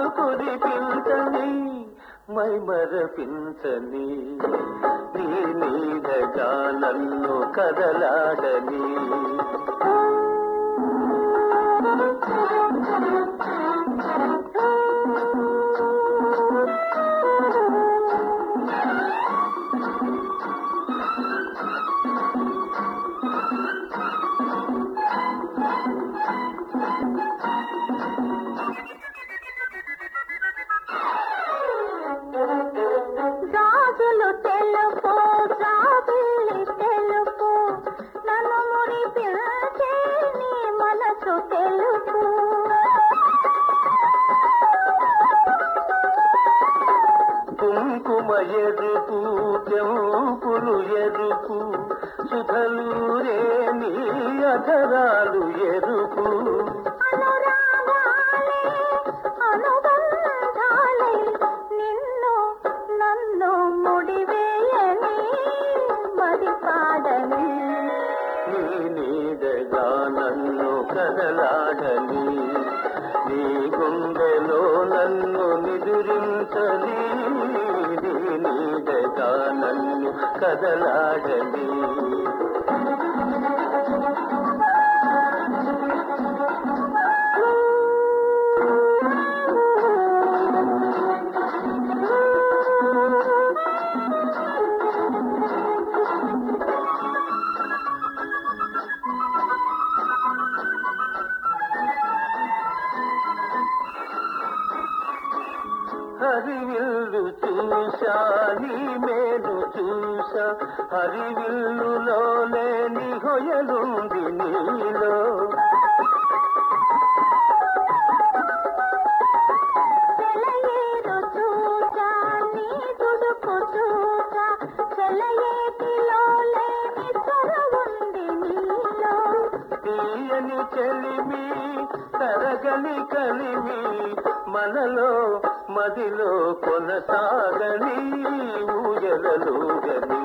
కురిపించని my మరపించని నీ నీడగా నన్ను కదలాడని గాజులు తెలుపు జాబిల్లి తెలుపు నన్ను మురిపించే నీ మనసు తెలుపు కుంకుమ ఎరుపు చెంపులు ఎరుపు సుధలూరే నీ అధరాలు ఎరుపు అనురాగాలే అనుబంధాలై నిన్ను నన్ను ముడివేయని మరి పాడని నీ నీడగా నన్ను కదలాడని నీ గుండెలో నన్ను నిదురించని నీ నీడగా నన్ను కదలాడని హరివిల్లు చూసా నీ మేలు చూసా హరివిల్లులో లేని హొయలుంది నీలో సెలయేరు చూసా నీ తుడుపు చూసా సెలయేటిలో లేని చొరవుంది నీలో తీయని చెలిమి తరగని కలిమి మనలో మదిలో కొనసాగని ఊయలలుగని